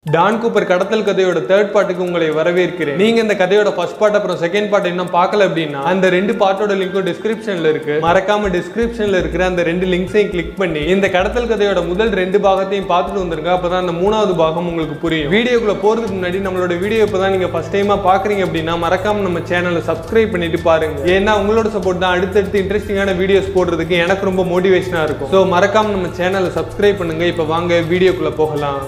Don Cooper கடத்தல் கதையோட third பார்ட்டுக்கு உங்களை வரவேற்கிறேன் நீங்க இந்த கதையோட ஃபர்ஸ்ட் பார்ட் அப்புறம் செகண்ட் பார்ட் இன்னும் பார்க்கல அப்படின்னா அந்த ரெண்டு பார்ட்டோட லிங்க்கும் டிஸ்கிரிப்ஷன்ல இருக்கு மறக்காம டிஸ்கிரிப்ஷன்ல இருக்கிற அந்த ரெண்டு லிங்க்ஸையும் கிளிக் பண்ணி இந்த கடத்தல் கதையோட முதல் ரெண்டு பாகத்தையும் பார்த்துட்டு வந்துருங்க அப்பதான் அந்த மூணாவது பாகம் உங்களுக்கு புரியும் வீடியோக்குள்ள போறதுக்கு முன்னாடி நம்மளோட வீடியோ இப்பதான் நீங்க ஃபர்ஸ்ட் டைமா பாக்குறீங்க அப்படின்னா மறக்காம நம்ம சேனலை சப்ஸ்கிரைப் பண்ணிட்டு பாருங்க ஏன்னா உங்களோட சப்போர்ட் தான் அடுத்தடுத்து இன்ட்ரெஸ்டிங்கான வீடியோஸ் போடுறதுக்கு எனக்கு ரொம்ப மோட்டிவேஷனா இருக்கும் ஸோ மறக்காம நம்ம சேனலை சப்ஸ்கிரைப் பண்ணுங்க இப்போ வாங்க வீடியோக்குள்ள போகலாம்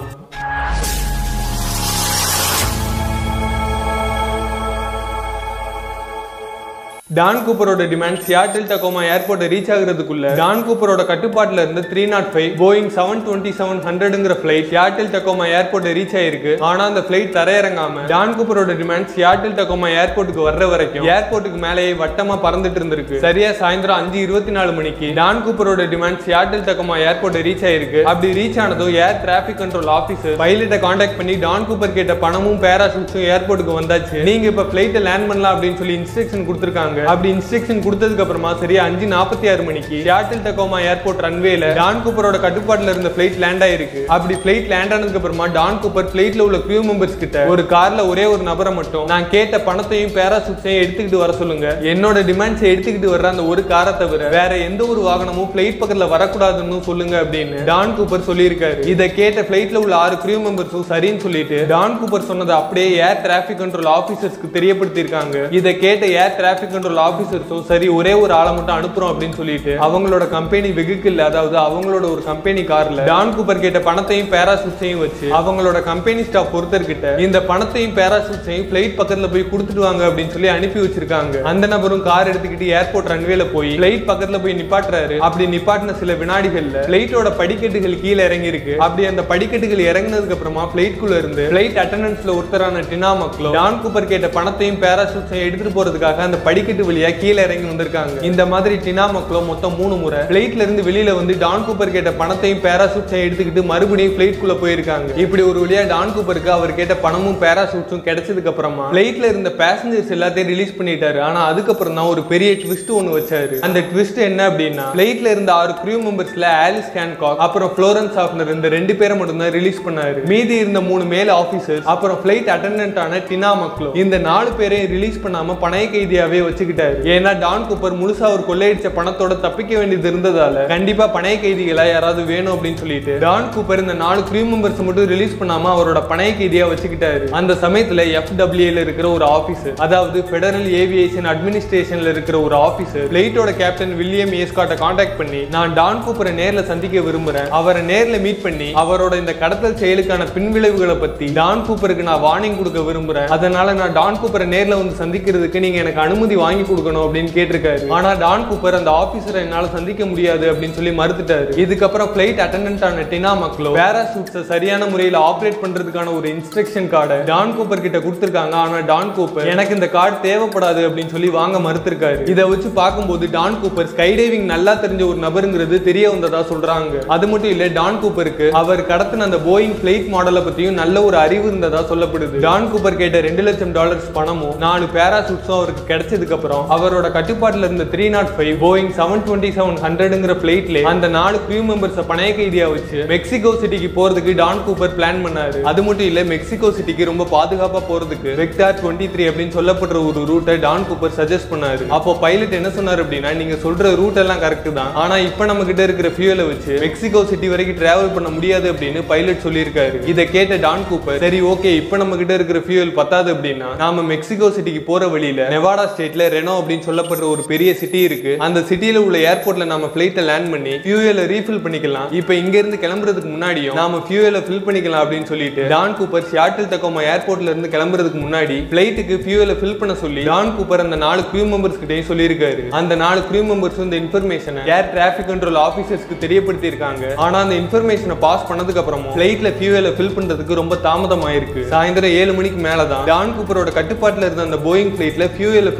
டான் கூப்பரோட டிமாண்ட் சியாட்டில் டகோமா ஏர்போர்ட்டை ரீச் ஆகுறதுக்குள்ள டான் கூப்பரோட கட்டுப்பாட்டுல இருந்து three naught five Boeing seven twenty seven ஹண்ட்ரட்ங்கிற ஃபிளைட் சியாட்டில் டகோமா ஏர்போர்ட்டை ரீச் ஆயிருக்கு ஆனா அந்த ஃபிளைட் தரையிறங்காம டான் கூப்பரோட டிமாண்ட் சியாட்டில் டகோமா ஏர்போர்ட்டுக்கு வர்ற வரைக்கும் ஏர்போர்ட்டுக்கு மேலேயே வட்டமா பறந்துட்டு இருந்திருக்கு சரியா சாயந்தரம் அஞ்சு இருபத்தி நாலு மணிக்கு டான் கூப்பரோட டிமாண்ட் சியாட்டில் டகோமா ஏர்போர்ட்டை ரீச் ஆயிருக்கு அப்படி ரீச் ஆனதும் ஏர் டிராபிக் கண்ட்ரோல் ஆஃபீஸர் பைலட்டை காண்டாக்ட் பண்ணி டான் கூப்பர் கேட்ட பணமும் பேராசூட்ஸும் ஏர்போர்ட்டுக்கு வந்தாச்சு நீங்க இப்ப ஃபிளைட்டை லேண்ட் பண்ணலாம் அப்படின்னு சொல்லி இன்ஸ்ட்ரக்ஷன் கொடுத்துருக்காங்க அப்படி இன்ஸ்ட்ரக்ஷன் கொடுத்ததுக்கு அப்புறமா சரியா அஞ்சு நாற்பத்தி ஆறு மணிக்கு சியாட்டில் டகோமா ஏர்போர்ட் ரன்வேல டான் கூப்பரோட கட்டுப்பாட்டுல இருந்த ஃபிளைட் லேண்ட் ஆயிருக்கு அப்படி ஃபிளைட் லேண்ட் ஆனதுக்கு அப்புறமா டான் கூப்பர் ஃபிளைட்ல உள்ள கியூ மெம்பர்ஸ் கிட்ட ஒரு கார்ல ஒரே ஒரு நபரை மட்டும் நான் கேட்ட பணத்தையும் பேராசூட்ஸையும் எடுத்துக்கிட்டு வர சொல்லுங்க என்னோட டிமாண்ட்ஸை எடுத்துக்கிட்டு வர்ற அந்த ஒரு காரை தவிர வேற எந்த ஒரு வாகனமும் ஃபிளைட் பக்கத்துல வரக்கூடாதுன்னு சொல்லுங்க அப்படின்னு டான் கூப்பர் சொல்லியிருக்காரு இதை கேட்ட ஃபிளைட்ல உள்ள ஆறு கிரூ மெம்பர்ஸும் சரின்னு சொல்லிட்டு டான் கூப்பர் சொன்னதை அப்படியே ஏர் டிராபிக் கண்ட்ரோல் ஆபீசர்ஸ்க்கு தெரியப்படுத்தியிருக்காங்க இதை கேட்ட ஏர் டிராபிக் கண்ட்ரோல் ஆபீசர்ஸும் சரி ஒரே ஒரு ஆளை மட்டும் அனுப்புறோம் அப்படின்னு சொல்லிட்டு அவங்களோட கம்பெனி வெஹிக்கிள் அதாவது அவங்களோட ஒரு கம்பெனி கார்ல டான் கூப்பர் கேட்ட பணத்தையும் பேராசூட்ஸையும் வச்சு அவங்களோட கம்பெனி ஸ்டாஃப் ஒருத்தர் கிட்ட இந்த பணத்தையும் பேராசூட்ஸையும் பிளைட் பக்கத்துல போய் கொடுத்துட்டு வாங்க அப்படின்னு சொல்லி அனுப்பி வச்சிருக்காங்க அந்த நபரும் கார் எடுத்துக்கிட்டு ஏர்போர்ட் ரன்வேல போய் பிளைட் பக்கத்துல போய் நிப்பாட்டுறாரு அப்படி நிப்பாட்டின சில வினாடிகள்ல பிளைட்டோட படிக்கட்டுகள் கீழே இறங்கி இருக்கு அப்படி அந்த படிக்கட்டுகள் இறங்கினதுக்கு அப்புறமா பிளைட் குள்ள இருந்து பிளைட் அட்டண்டன்ஸ்ல ஒருத்தரான டினா மக்களோ டான் கூப்பர் கேட்ட பணத்தையும் பேராசூட்ஸையும் எடுத்துட்டு போறதுக்காக அந்த படிக்கட்டு வழியா கீழே இறங்கி வந்திருக்காங்க இந்த மாதிரி டினா மக்களோ மொத்தம் மூணு முறை பிளைட்ல இருந்து வெளியில வந்து டான் கூப்பர் கேட்ட பணத்தையும் பேராசூட்ஸையும் எடுத்துக்கிட்டு மறுபடியும் பிளைட் குள்ள போயிருக்காங்க இப்படி ஒரு வழியா டான் கூப்பருக்கு அவர் கேட்ட பணமும் பேராசூட்ஸும் கிடைச்சதுக்கு அப்புறமா பிளைட்ல இருந்த பேசஞ்சர்ஸ் எல்லாத்தையும் ரிலீஸ் பண்ணிட்டாரு ஆனா அதுக்கப்புறம் தான் ஒரு பெரிய ட்விஸ்ட் ஒன்னு வச்சாரு அந்த ட்விஸ்ட் என்ன அப்படின்னா பிளைட்ல இருந்த ஆறு கிரூ மெம்பர்ஸ்ல ஆலிஸ் கேன்காக் அப்புறம் ஃப்ளோரன்ஸ் ஆஃப்னர் இந்த ரெண்டு பேரை மட்டும் தான் ரிலீஸ் பண்ணாரு மீதி இருந்த மூணு மேல் ஆபீசர்ஸ் அப்புறம் பிளைட் அட்டண்டன்ட் ஆன டினா மக்களோ இந்த நாலு பேரையும் ரிலீஸ் பண்ணாம பணைய கைதியாவே வச்சுக்கிட்டாரு ஏன்னா டான் கூப்பர் முழுசா அவர் கொள்ளையடிச்ச பணத்தோட தப்பிக்க வேண்டியது இருந்ததால கண்டிப்பா பணைய கைதிகளா யாராவது வேணும் அப்படின்னு சொல்லிட்டு டான் கூப்பர் இந்த நாலு கிரூ மெம்பர்ஸ் மட்டும் ரிலீஸ் பண்ணாம அவரோட பணைய கைதியா வச்சுக்கிட்டாரு அந்த சமயத்துல எஃப்டபிள்யூல இருக்கிற ஒரு ஆபீசர் அதாவது பெடரல் ஏவியேஷன் அட்மினிஸ்ட்ரேஷன்ல இருக்கிற ஒரு ஆபீசர் பிளைட்டோட கேப்டன் வில்லியம் ஏஸ்காட்டை காண்டாக்ட் பண்ணி நான் டான் கூப்பரை நேர்ல சந்திக்க விரும்புறேன் அவரை நேர்ல மீட் பண்ணி அவரோட இந்த கடத்தல் செயலுக்கான பின்விளைவுகளை பத்தி டான் கூப்பருக்கு நான் வார்னிங் கொடுக்க விரும்புறேன் அதனால நான் டான் கூப்பரை நேர்ல வந்து சந்திக்கிறதுக்கு நீங்க எனக்கு அனுமதி வாங்கி கொடுக்கணும் அப்படின்னு கேட்டிருக்காரு ஆனா டான் கூப்பர் அந்த ஆபீசரை என்னால சந்திக்க முடியாது அப்படின்னு சொல்லி மறுத்துட்டாரு இதுக்கப்புறம் பிளைட் அட்டண்டன்ட் ஆன டினா மக்களோ பேராசூட்ஸை சரியான முறையில் ஆப்ரேட் பண்றதுக்கான ஒரு இன்ஸ்ட்ரக்ஷன் கார்டை டான் கூப்பர் கிட்ட கொடுத்திருக்காங்க ஆனா டான் கூப்பர் எனக்கு இந்த கார்டு தேவைப்படாது அப்படின்னு சொல்லி வாங்க மறுத்திருக்காரு இதை வச்சு பார்க்கும்போது டான் கூப்பர் ஸ்கை டைவிங் நல்லா தெரிஞ்ச ஒரு நபருங்கிறது தெரிய வந்ததா சொல்றாங்க அது மட்டும் இல்ல டான் கூப்பருக்கு அவர் கடத்தின அந்த போயிங் பிளைட் மாடலை பத்தியும் நல்ல ஒரு அறிவு இருந்ததா சொல்லப்படுது டான் கூப்பர் கேட்ட ரெண்டு லட்சம் டாலர்ஸ் பணமும் நாலு பேராசூட்ஸும் அவருக்கு கிடைச்சதுக்கு அப்புறம் அவரோட கட்டுப்பாட்டுல இருந்த three naught five Boeing seven twenty seven ஹண்ட்ரட்ங்கிற பிளைட்ல அந்த நாலு கிரூ மெம்பர்ஸை பணைய கைதியா வச்சு மெக்சிகோ சிட்டிக்கு போறதுக்கு டான் கூப்பர் பிளான் பண்ணாரு அது மட்டும் இல்ல மெக்சிகோ சிட்டிக்கு ரொம்ப பாதுகாப்பா போறதுக்கு வெக்டார் டுவெண்ட்டி த்ரீ அப்படின்னு சொல்லப்படுற ஒரு ரூட்டை டான் கூப்பர் சஜஸ்ட் பண்ணாரு அப்போ பைலட் என்ன சொன்னாரு அப்படின்னா நீங்க சொல்ற ரூட் எல்லாம் கரெக்ட் தான் ஆனா இப்ப நம்ம கிட்ட இருக்கிற ஃபியூலை வச்சு மெக்சிகோ சிட்டி வரைக்கும் டிராவல் பண்ண முடியாது அப்படின்னு பைலட் சொல்லியிருக்காரு இதை கேட்ட டான் கூப்பர் சரி ஓகே இப்ப நம்ம கிட்ட இருக்கிற ஃபியூல் பத்தாது அப்படின்னா நாம மெக்சிகோ சிட்டிக்கு போற வழியில நெவாடா ஸ்டேட்ல ரெனோ அப்படின்னு சொல்லப்படுற ஒரு பெரிய சிட்டி இருக்கு அந்த சிட்டில உள்ள ஏர்போர்ட்ல நாம பிளைட்டை லேண்ட் பண்ணி ஃபியூயலை ரீஃபில் பண்ணிக்கலாம் இப்போ இங்க இருந்து கிளம்புறதுக்கு முன்னாடியும் நாம ஃபியூயலை ஃபில் பண்ணிக்கலாம் அப்படின்னு சொல்லிட்டு டான் கூப்பர் சியாட்டில் தக்கோமா ஏர்போர்ட்ல இருந்து கிளம்புறதுக்கு முன்னாடி பிளைட்டுக்கு ஃபியூயலை ஃபில் பண்ண சொல்லி டான் கூப்பர் அந்த நாலு கிரூ மெம்பர்ஸ் கிட்டயும் சொல்லியிருக்காரு அந்த நாலு கிரூ மெம்பர்ஸ் இந்த இன்ஃபர்மேஷனை ஏர் டிராபிக் கண்ட்ரோல் ஆபீசர்ஸ்க்கு தெரியப்படுத்தி இருக்காங்க ஆனா அந்த இன்ஃபர்மேஷனை பாஸ் பண்ணதுக்கு அப்புறமும் பிளைட்ல ஃபியூயலை ஃபில் பண்றதுக்கு ரொம்ப தாமதம் ஆயிருக்கு சாயந்தரம் ஏழு மணிக்கு மேல தான் டான் கூப்பரோட கட்டுப்பாட்டுல இருந்த அந்த போயிங் பிளைட்ல ஃபியூயலை ஃபில் பண்ணி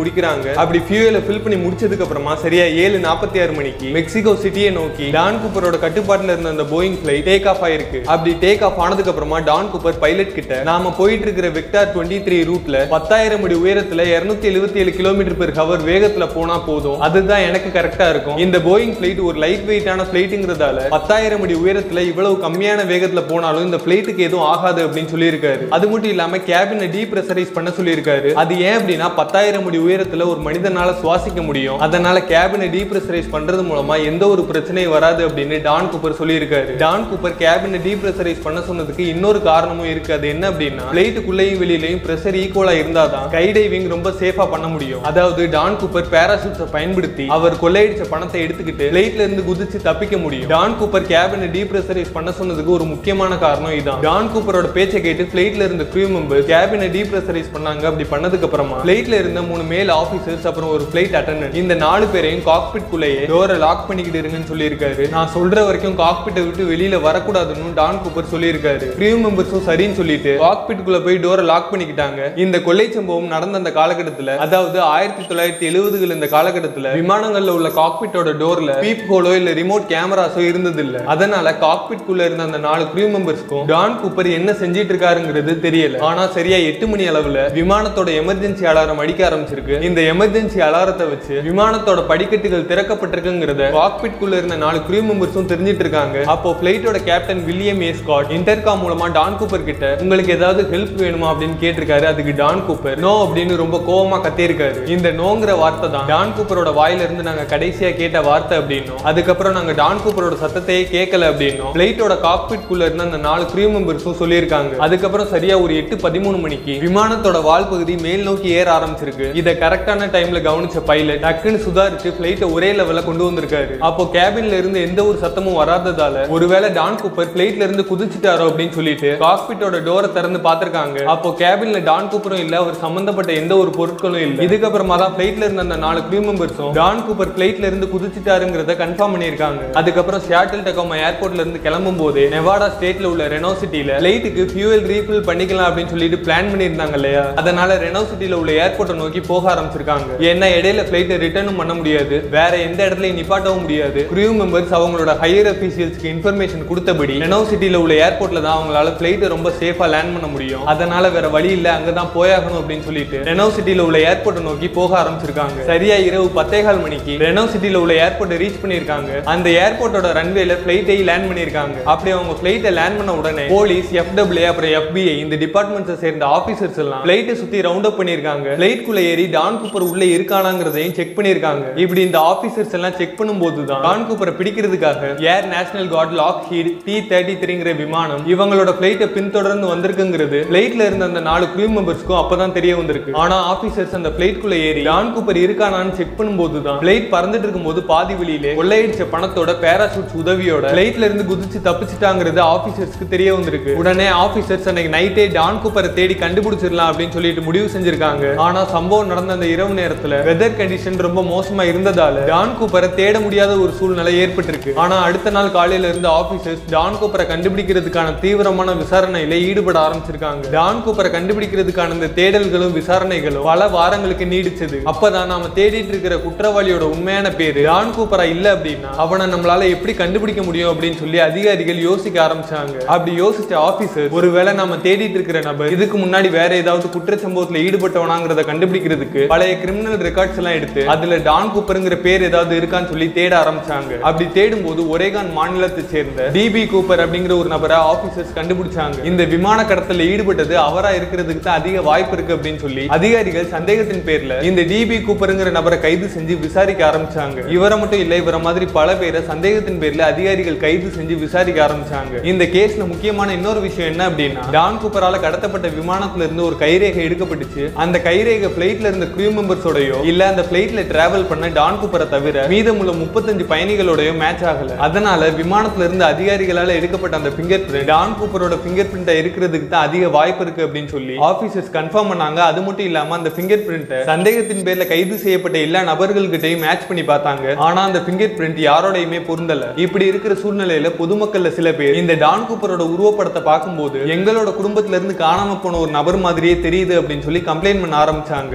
முடிக்கிறாங்க அப்படி ஃபியூயலை ஃபில் பண்ணி முடிச்சதுக்கு அப்புறமா சரியா ஏழு நாற்பத்தி ஆறு மணிக்கு மெக்சிகோ சிட்டியை நோக்கி டான் கூப்பரோட கட்டுப்பாட்டுல இருந்த அந்த போயிங் ஃபிளைட் டேக் ஆஃப் ஆயிருக்கு அப்படி டேக் ஆஃப் ஆனதுக்கு அப்புறமா டான் கூப்பர் பைலட் கிட்ட நாம போயிட்டு இருக்கிற விக்டார் டுவெண்ட்டி த்ரீ ரூட்ல பத்தாயிரம் அடி உயரத்துல இருநூத்தி எழுபத்தி ஏழு கிலோமீட்டர் பெர் ஹவர் வேகத்துல போனா போதும் அதுதான் எனக்கு கரெக்டா இருக்கும் இந்த போயிங் ஃபிளைட் ஒரு லைட் வெயிட்டான ஃபிளைட்டுங்கிறதால பத்தாயிரம் அடி உயரத்துல இவ்வளவு கம்மியான வேகத்துல போனாலும் இந்த ஃபிளைட்டுக்கு எதுவும் ஆகாது அப்படின்னு சொல்லியிருக்காரு அது மட்டும் இல்லாம கேபினை டீப்ரெஷரைஸ் பண்ண சொல்லியிருக்காரு அது ஏன் அப்படின்னா பத்தாயிரம் அடி உயரத்துல ஒரு மனிதனால சுவாசிக்க முடியும் அதனால கேபினை டீப்ரெஷரைஸ் பண்றது மூலமா எந்த ஒரு பிரச்சனையும் வராது அப்படின்னு டான் கூப்பர் சொல்லியிருக்காரு டான் கூப்பர் கேபினை டீப்ரெஷரைஸ் பண்ண சொன்னதுக்கு இன்னொரு காரணமும் இருக்கு அது என்ன அப்படின்னா பிளைட்டுக்குள்ளேயும் வெளியிலையும் பிரஷர் ஈக்குவலா இருந்தாதான் ஸ்கை டைவிங் ரொம்ப சேஃபா பண்ண முடியும் அதாவது டான் கூப்பர் பேராசூட்ஸை பயன்படுத்தி அவர் கொள்ளையடிச்ச பணத்தை எடுத்துக்கிட்டு பிளைட்ல இருந்து குதிச்சு தப்பிக்க முடியும் டான் கூப்பர் கேபினை டீப்ரெஷரைஸ் பண்ண சொன்னதுக்கு ஒரு முக்கியமான காரணம் இதான் டான் கூப்பரோட பேச்சை கேட்டு பிளைட்ல இருந்த க்ரூ மெம்பர் கேபினை டீப்ரெஷரைஸ் பண்ணாங்க அப்படி பண்ணதுக்கு அப்புறமா பிளைட்ல இருந்த மூணு மேல் ஆபீசர்ஸ் அப்புறம் ஒரு பிளைட் அட்டண்டன்ட் இந்த நாலு பேரையும் காக்பிட் குள்ளேயே டோரை லாக் பண்ணிக்கிட்டு இருங்கன்னு சொல்லியிருக்காரு நான் சொல்ற வரைக்கும் காக்பிட்டை விட்டு வெளியில வரக்கூடாதுன்னு டான் கூப்பர் சொல்லியிருக்காரு க்ரூ மெம்பர்ஸும் சரின்னு சொல்லிட்டு காக்பிட் குள்ள போய் டோரை லாக் பண்ணிக்கிட்டாங்க இந்த கொள்ளை சம்பவம் நடந்த அந்த காலகட்டத்துல அதாவது ஆயிரத்தி தொள்ளாயிரத்தி எழுபதுகள் இந்த காலகட்டத்துல விமானங்கள்ல உள்ள காக்பிட்டோட டோர்ல பீப் ஹோலோ இல்ல ரிமோட் கேமராஸோ இருந்தது இல்ல அதனால காக்பிட் குள்ள இருந்த அந்த நாலு க்ரூ மெம்பர்ஸ்க்கும் டான் கூப்பர் என்ன செஞ்சிட்டு இருக்காருங்கிறது தெரியல ஆனா சரியா எட்டு மணி அளவுல விமானத்தோட எமர்ஜென்சி அலாரம் அடிக்க ஆரம்பிச்சிருக்கு இந்த எமர்ஜென்சி அலாரத்தை வச்சு விமானத்தோட படிக்கட்டுகள் திறக்கப்பட்டிருக்குங்கிறத காக்பிட் குள்ள இருந்த நாலு க்ரூ மெம்பர்ஸும் தெரிஞ்சிட்டு இருக்காங்க அப்போ பிளைட்டோட captain William A Scott intercom மூலமா டான் கூப்பர் கிட்ட உங்களுக்கு ஏதாவது ஹெல்ப் வேணுமா அப்படின்னு கேட்டிருக்காரு அதுக்கு டான் கூப்பர் நோ அப்படின்னு ரொம்ப கோவமா கத்தியிருக்காரு இந்த நோங்கிற வார்த்தை தான் டான் கூப்பரோட வாயில இருந்து நாங்க கடைசியா கேட்ட வார்த்தை அப்படின்னும் அதுக்கப்புறம் நாங்க டான் கூப்பரோட சத்தத்தையே கேட்கல அப்படின்னும் பிளைட்டோட காக்பிட் குள்ள இருந்த அந்த நாலு க்ரூ மெம்பர்ஸும் சொல்லியிருக்காங்க அதுக்கப்புறம் சரியா ஒரு எட்டு பதிமூணு மணிக்கு விமானத்தோட வால் பகுதி மேல் நோக்கி ஏற ஆரம்பிச்சிருக்கு இதை கரெக்டான டைம்ல கவனிச்ச பைலட் டக்குன்னு சுதாரிச்சு பிளைட்டை ஒரே லெவல்ல கொண்டு வந்திருக்காரு அப்போ கேபின்ல இருந்து எந்த ஒரு சத்தமும் வராததால ஒருவேளை டான் கூப்பர் பிளைட்ல இருந்து குதிச்சுட்டாரோ அப்படின்னு சொல்லிட்டு காக்பிட்டோட டோரை திறந்து பார்த்திருக்காங்க அப்போ கேபின்ல டான் கூப்பரும் இல்ல அவர் சம்பந்தப்பட்ட எந்த ஒரு பொருட்களும் இல்ல இதுக்கப்புறமா தான் பிளைட்ல இருந்த அந்த நாலு க்ரூ மெம்பர்ஸும் டான் கூப்பர் பிளைட்ல இருந்து குதிச்சுட்டாருங்கிறத கன்ஃபார்ம் பண்ணியிருக்காங்க அதுக்கப்புறம் சியாட்டில் டெக்கோமா ஏர்போர்ட்ல இருந்து கிளம்பும் போது நெவாடா ஸ்டேட்ல உள்ள ரெனோ சிட்டில பிளைட்டுக்கு ஃபியூவல் ரீஃபில் பண்ணிக்கலாம் அப்படின்னு சொல்லிட்டு பிளான் பண்ணியிருந்தாங்க இல்லையா அதனால ரெனோ சிட்டில உள்ள ஏர்போர்ட்டை நோக்கி போக ஆரம்பிச்சிருக்காங்க ஏன்னா இடையில பிளைட்டை ரிட்டர்னும் பண்ண முடியாது வேற எந்த இடத்துலயும் நிப்பாட்டவும் முடியாது க்ரூ மெம்பர்ஸ் அவங்களோட ஹையர் அபிஷியல்ஸ்க்கு இன்ஃபர்மேஷன் கொடுத்தபடி ரெனோ சிட்டில உள்ள ஏர்போர்ட்ல தான் அவங்களால பிளைட்டை ரொம்ப சேஃபா லேண்ட் பண்ண முடியும் அதனால வேற வழி இல்ல அங்கதான் போயாகணும் அப்படின்னு சொல்லிட்டு ரெனோ சிட்டில உள்ள ஏர்போர்ட்டை நோக்கி போக ஆரம்பிச்சிருக்காங்க சரியா இரவு பத்தேகால் மணிக்கு ரெனோ சிட்டில உள்ள ஏர்போர்ட்டை ரீச் பண்ணிருக்காங்க அந்த ஏர்போர்ட்டோட ரன்வேல பிளைட்டை லேண்ட் பண்ணிருக்காங்க அப்படி அவங்க பிளைட்டை லேண்ட் பண்ண உடனே போலீஸ் எஃப்டபிள்யூ அப்புறம் எஃபிஐ இந்த டிபார்ட்மெண்ட்ஸை சேர்ந்த ஆபீசர்ஸ் எல்லாம் பிளைட்டை சுத்தி ரவுண்ட் அப் பண்ணிருக்காங்க பிளைட் குள்ள ஏறி டான் கூப்பர் உள்ள இருக்கானாங்கிறதையும் செக் பண்ணிருக்காங்க இப்படி இந்த ஆபீசர்ஸ் எல்லாம் செக் பண்ணும்போது தான் டான் கூப்பரை பிடிக்கிறதுக்காக Air National Guard Lockheed T thirty த்ரீங்கிற விமானம் இவங்களோட பிளைட்டை பின்தொடர்ந்து வந்திருக்குங்கிறது பிளைட்ல இருந்த அந்த நாலு க்ரூ மெம்பர்ஸ்க்கும் அப்பதான் தெரிய வந்திருக்கு ஆனா ஆபீசர்ஸ் அந்த பிளைட் குள்ள ஏறி டான் கூப்பர் இருக்கானான்னு செக் பண்ணும்போது தான் பிளைட் பறந்துட்டு இருக்கும்போது பாதி வழியிலே கொள்ளையடிச்ச பணத்தோட பேராசூட் உதவியோட பிளைட்ல இருந்து குதிச்சு தப்பிச்சிட்டாங்கிறது ஆபீசர்ஸ்க்கு தெரிய வந்திருக்கு உடனே ஆபீசர்ஸ் அன்னைக்கு நைட்டே டான் கூப்பரை தேடி கண்டுபிடிச்சிடலாம் அப்படின்னு சொல்லிட்டு முடிவு செஞ்சிருக்காங்க ஆனா சம்பவம் நடந்த அந்த இரவு நேரத்துல வெதர் கண்டிஷன் ரொம்ப மோசமா இருந்ததால டான் கூப்பரை தேட முடியாத ஒரு சூழ்நிலை ஏற்பட்டிருக்கு ஆனா அடுத்த நாள் காலையில இருந்து ஆபீசர்ஸ் டான் கூப்பரை கண்டுபிடிக்கிறதுக்கான தீவிரமான விசாரணையில ஈடுபட ஆரம்பிச்சிருக்காங்க டான் கூப்பரை கண்டுபிடிக்கிறதுக்கான இந்த தேடல்களும் விசாரணைகளும் பல வாரங்களுக்கு நீடிச்சது அப்பதான் நாம தேடிட்டு இருக்கிற குற்றவாளியோட உண்மையான பேரு டான் கூப்பரா இல்ல அப்படின்னா அவனை நம்மளால எப்படி கண்டுபிடிக்க முடியும் அப்படின்னு சொல்லி அதிகாரிகள் யோசிக்க ஆரம்பிச்சாங்க அப்படி யோசிச்ச ஆபீசர் ஒருவேளை நாம தேடிட்டு இருக்கிற நபர் இதுக்கு முன்னாடி வேற ஏதாவது குற்ற சம்பவத்துல ஈடுபட்டவனாங்கிறத கண்டுபிடிக்கிறதுக்கு பழைய கிரிமினல் ரெக்கார்ட்ஸ் எல்லாம் எடுத்து அதுல டான் கூப்பருங்கிற பேர் ஏதாவது இருக்கான்னு சொல்லி தேட ஆரம்பிச்சாங்க அப்படி தேடும் போது ஒரேகான் மாநிலத்தை சேர்ந்த டிபி கூப்பர் அப்படிங்கிற ஒரு நபரை ஆபீசர்ஸ் கண்டுபிடிச்சாங்க இந்த விமான கடத்தல ஈடுபட்டது அவரா இருக்கிறதுக்கு தான் அதிக வாய்ப்பு இருக்கு அப்படின்னு சொல்லி அதிகாரிகள் சந்தேகத்தின் பேர்ல இந்த டிபி கூப்பருங்கிற நபரை கைது செஞ்சு விசாரிக்க ஆரம்பிச்சாங்க இவரை மட்டும் இல்ல இவரை மாதிரி பல பேரை சந்தேகத்தின் பேர்ல அதிகாரிகள் கைது செஞ்சு விசாரிக்க ஆரம்பிச்சாங்க இந்த கேஸ்ல முக்கியமான இன்னொரு விஷயம் என்ன அப்படின்னா டான் கூப்பரால கடத்தப்பட்ட விமானத்துல இருந்து ஒரு கைரேகை எடுக்கப்பட்டுச்சு அந்த கைரேகை பிளைட்ல இருந்த க்ரூ மெம்பர்ஸோடயோ இல்ல அந்த பிளைட்ல டிராவல் பண்ண டான் கூப்பரை தவிர மீதமுள்ள முப்பத்தஞ்சு பயணிகளோடயோ மேட்ச் ஆகல அதனால விமானத்துல இருந்து அதிகாரிகளால எடுக்கப்பட்ட அந்த பிங்கர் பிரிண்ட் டான் கூப்பரோட பிங்கர் பிரிண்டா இருக்கிறதுக்கு தான் அதிக வாய்ப்பு இருக்கு அப்படின்னு சொல்லி ஆபீசர்ஸ் கன்ஃபார்ம் பண்ணாங்க அது மட்டும் இல்லாம அந்த பிங்கர் பிரிண்ட் சந்தேகத்தின் பேர்ல கைது செய்யப்பட்ட எல்லா நபர்கள்கிட்டையும் மேட்ச் பண்ணி பார்த்தாங்க ஆனா அந்த பிங்கர் பிரிண்ட் யாரோடையுமே பொருந்தல இப்படி இருக்கிற சூழ்நிலையில பொதுமக்கள்ல சில பேர் இந்த டான் கூப்பரோட உருவப்படத்தை பார்க்கும்போது எங்களோட குடும்பத்துல இருந்து காணாம போன ஒரு நபர் மாதிரியே தெரியுது அப்படின்னு சொல்லி கம்ப்ளைண்ட் பண்ண ஆரம்பிச்சாங்க ஆனாலும்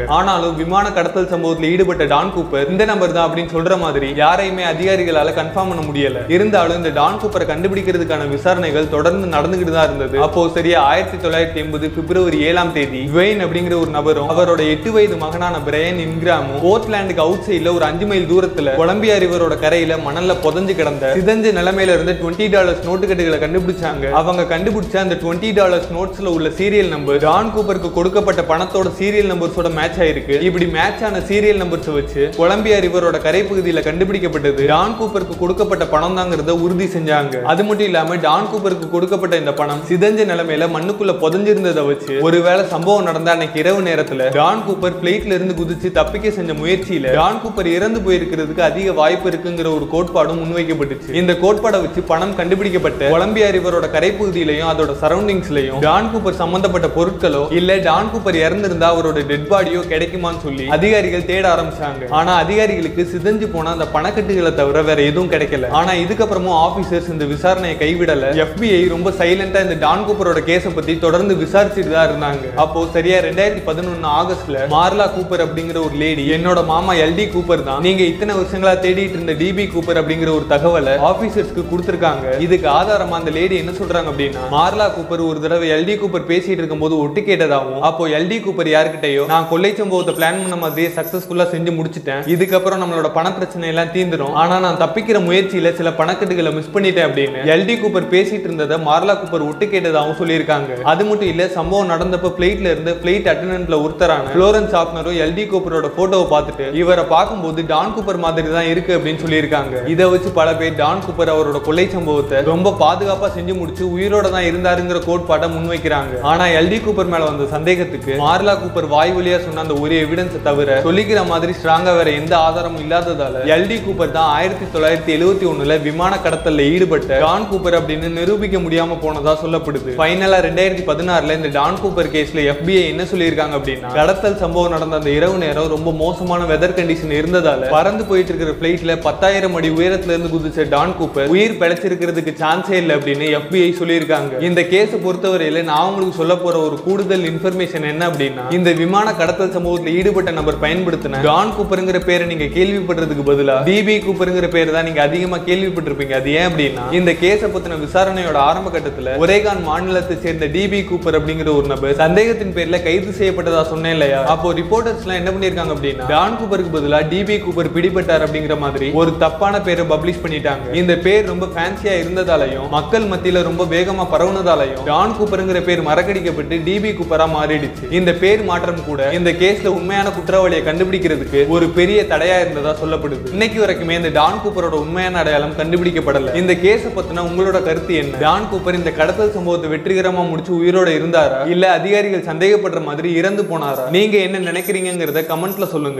ஆனாலும் விமான கடத்தல் சம்பவத்தில் ஈடுபட்ட டான் கூப்பர் இந்த நம்பர் தான் அப்படின்னு சொல்ற மாதிரி யாரையுமே அதிகாரிகளால கன்ஃபார்ம் பண்ண முடியல இருந்தாலும் இந்த டான் கூப்பரை கண்டுபிடிக்கிறதுக்கான விசாரணைகள் தொடர்ந்து நடந்துகிட்டு தான் இருந்தது அப்போ சரியா ஆயிரத்தி தொள்ளாயிரத்தி எண்பது பிப்ரவரி ஏழாம் தேதி டுவெயின் அப்படிங்கிற ஒரு நபரும் அவரோட எட்டு வயது மகனான பிரையன் இன்கிராமும் போர்ட்லாண்டுக்கு அவுட் சைட்ல ஒரு அஞ்சு மைல் தூரத்துல கொலம்பியா ரிவரோட கரையில மணல்ல புதஞ்சு கிடந்த சிதஞ்ச நிலைமையில இருந்த டுவெண்ட்டி டாலர்ஸ் நோட்டுக்கட்டுகளை கண்டுபிடிச்சாங்க அவங்க கண்டுபிடிச்ச அந்த டுவெண்ட்டி டாலர்ஸ் நோட்ஸ்ல உள்ள சீரியல் நம்பர் டான் கூப்பருக்கு கொடுக்கப்பட்ட பணத்தோட சீரியல் நம்பர்ஸோட மேட்ச் ஆயிருக்கு இப்படி மேட்ச் ஆன சீரியல் நம்பர்ஸ் வச்சு கொலம்பியா ரிவரோட கரைப்பகுதியில கண்டுபிடிக்கப்பட்டது டான் கூப்பருக்கு கொடுக்கப்பட்ட பணம் தாங்கிறத உறுதி செஞ்சாங்க அது மட்டும் இல்லாம டான் கூப்பருக்கு கொடுக்கப்பட்ட இந்த பணம் சிதஞ்ச நிலைமையில மண்ணுக்குள்ள புதஞ்சிருந்ததை வச்சு ஒருவேளை சம்பவம் நடந்த அன்னைக்கு இரவு நேரத்துல டான் கூப்பர் பிளேட்ல இருந்து குதிச்சு தப்பிக்க செஞ்ச முயற்சியில டான் கூப்பர் இறந்து போயிருக்கிறதுக்கு அதிக வாய்ப்பு இருக்குங்கிற ஒரு கோட்பாடும் முன்வைக்கப்பட்டுச்சு இந்த கோட்பாடை வச்சு பணம் கண்டுபிடிக்கப்பட்ட கொலம்பியா ரிவரோட கரைப்பகுதியிலையும் அதோட சரௌண்டிங்ஸ்லயும் டான் கூப்பர் சம்பந்தப்பட்ட பொருட்களோ இல்ல டான் கூப்பர் இறந்திருந்தா அவரோட டெட் பாடியோ கிடைக்குமான்னு சொல்லி அதிகாரிகள் தேட ஆரம்பிச்சாங்க ஆனா அதிகாரிகளுக்கு சிதஞ்சு போன அந்த பணக்கட்டுகளை தவிர வேற எதுவும் கிடைக்கல ஆனா இதுக்கப்புறமும் ஆபீசர்ஸ் இந்த விசாரணையை கைவிடல FBI ரொம்ப சைலண்டா இந்த டான் கூப்பரோட கேஸை பத்தி தொடர்ந்து விசாரிச்சுட்டு தான் இருந்தாங்க அப்போ சரியா ரெண்டாயிரத்தி பதினொன்னு ஆகஸ்ட்ல மார்லா கூப்பர் அப்படிங்கிற ஒரு லேடி என்னோட மாமா எல்டி கூப்பர் தான் நீங்க இத்தனை வருஷங்களா தேடிட்டு இருந்த டிபி கூப்பர் அப்படிங்கிற ஒரு தகவலை ஆபீசர்ஸ்க்கு கொடுத்திருக்காங்க இதுக்கு ஆதாரமா அந்த லேடி என்ன சொல்றாங்க அப்படின்னா மார்லா கூப்பர் ஒரு தடவை எல்டி கூப்பர் பேசிட்டு இருக்கும்போது ஒட்டு கேட்டதாகவும் அப்போ எல்டி கூப்பர் யார்கிட்டயோ நான் கொள்ளை சம்பவத்தை பிளான் பண்ண மாதிரியே சக்சஸ்ஃபுல்லா செஞ்சு முடிச்சிட்டேன் இதுக்கப்புறம் நம்மளோட பண பிரச்சனை எல்லாம் தீந்துரும் ஆனா நான் தப்பிக்கிற முயற்சியில சில பணக்கட்டுகளை மிஸ் பண்ணிட்டேன் அப்படின்னு எல்டி கூப்பர் பேசிட்டு இருந்ததை மார்லா கூப்பர் ஒட்டு கேட்டதாகவும் சொல்லியிருக்காங்க அது மட்டும் இல்ல சம்பவம் நடந்தப்ப பிளைட்ல இருந்து பிளைட் அட்டண்டன்ட்ல ஒருத்தரான புளோரன்ஸ் ஆப்னரும் எல்டி கூப்பரோட போட்டோவை பார்த்துட்டு இவரை பார்க்கும்போது டான் கூப்பர் மாதிரி தான் இருக்கு அப்படின்னு சொல்லியிருக்காங்க இதை வச்சு பல பேர் டான் கூப்பர் அவரோட கொள்ளை சம்பவத்தை ரொம்ப பாதுகாப்பா செஞ்சு முடிச்சு உயிரோட தான் இருந்தாருங்கிற கோட்பாட்டை முன்வைக்கிறாங்க ஆனா எல்டி கூப்பர் மேல வந்த சந்தேகத்துக்கு மார்லா கூப்பர் வாய் வழியா சொன்ன அந்த ஒரு எவிடன்ஸை தவிர சொல்லிக்கிற மாதிரி ஸ்ட்ராங்கா வேற எந்த ஆதாரமும் இல்லாததால எல்டி கூப்பர் தான் ஆயிரத்தி தொள்ளாயிரத்தி எழுவத்தி ஒண்ணுல விமான கடத்தல்ல ஈடுபட்ட டான் கூப்பர் அப்படின்னு நிரூபிக்க முடியாம போனதா சொல்லப்படுது ஃபைனலா ரெண்டாயிரத்தி பதினாறுல இந்த டான் கூப்பர் கேஸ்ல FBI என்ன சொல்லியிருக்காங்க அப்படின்னா கடத்தல் சம்பவம் நடந்த அந்த இரவு நேரம் ரொம்ப மோசமான வெதர் கண்டிஷன் இருந்ததால பறந்து போயிட்டு இருக்கிற பிளைட்ல பத்தாயிரம் அடி உயரத்துல இருந்து குதிச்ச டான் கூப்பர் உயிர் பிழைச்சிருக்கிறதுக்கு சான்ஸே இல்லை அப்படின்னு FBI சொல்லியிருக்காங்க இந்த கேஸை பொறுத்தவரையில நான் உங்களுக்கு சொல்ல போற ஒரு கூடுதல் இன்ஃபர்மேஷன் என்ன அப்படின்னா இந்த விமான கடத்தல் சம்பவத்தில் ஈடுபட்ட நபர் பயன்படுத்தின டான் கூப்பருங்கிற பேரை நீங்க கேள்விப்படுறதுக்கு பதிலா டிபி கூப்பருங்கிற பேர் தான் நீங்க அதிகமா கேள்விப்பட்டிருப்பீங்க அது ஏன் அப்படின்னா இந்த கேஸை பத்தின விசாரணையோட ஆரம்ப கட்டத்துல ஒரேகான் மாநிலத்தை சேர்ந்த டிபி கூப்பர் அப்படிங்கிற ஒரு நபர் சந்தேகத்தின் பேர்ல கைது செய்யப்பட்டதா சொன்னேன் இல்லையா அப்போ ரிப்போர்ட்டர்ஸ் எல்லாம் என்ன பண்ணிருக்காங்க அப்படின்னா டான் கூப்பருக்கு பதிலா டிபி கூப்பர் பிடிபட்டார் அப்படிங்கிற மாதிரி ஒரு தப்பான பேரை பப்ளிஷ் பண்ணிட்டாங்க இந்த பேர் ரொம்ப ஃபேன்சியா இருந்ததாலையும் மக்கள் மத்தியில ரொம்ப வேகமா பரவுனதாலையும் டான் கூப்பருங்கிற பேர் மறக்கடிக்கப்பட்டு டிபி கூப்பரா மாறிடுச்சு இந்த பேர் மாற்றம் கூட இந்த கேஸ்ல உண்மையான குற்றவாளியை கண்டுபிடிக்கிறதுக்கு ஒரு பெரிய தடையா இருந்ததா சொல்லப்படுது இன்னைக்கு வரைக்குமே இந்த டான் கூப்பரோட உண்மையான அடையாளம் கண்டுபிடிக்கப்படல இந்த கேஸை பத்தின உங்களோட கருத்து என்ன டான் கூப்பர் இந்த கடத்தல் சம்பவத்தை வெற்றிகரமா முடிச்சு உயிரோட இருந்தாரா இல்ல அதிகாரிகள் சந்தேகப்படுற மாதிரி இறந்து போனாரா நீங்க என்ன நினைக்கிறீங்கிறத கமெண்ட்ல சொல்லுங்க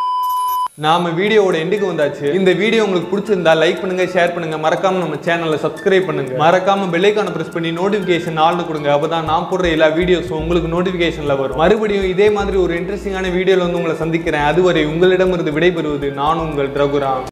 நாம வீடியோவோட எண்டுக்கு வந்தாச்சு இந்த வீடியோ உங்களுக்கு பிடிச்சிருந்தா லைக் பண்ணுங்க ஷேர் பண்ணுங்க மறக்காம நம்ம சேனலை சப்ஸ்கிரைப் பண்ணுங்க மறக்காம பெல்லைக்கான பிரஸ் பண்ணி நோட்டிபிகேஷன் ஆள்னு கொடுங்க அப்பதான் நான் போடுற எல்லா வீடியோஸும் உங்களுக்கு நோட்டிபிகேஷன்ல வரும் மறுபடியும் இதே மாதிரி ஒரு இன்ட்ரெஸ்டிங்கான வீடியோல வந்து உங்களை சந்திக்கிறேன் அதுவரை உங்களிடமிருந்து விடைபெறுவது நான் உங்கள் ரகுராம்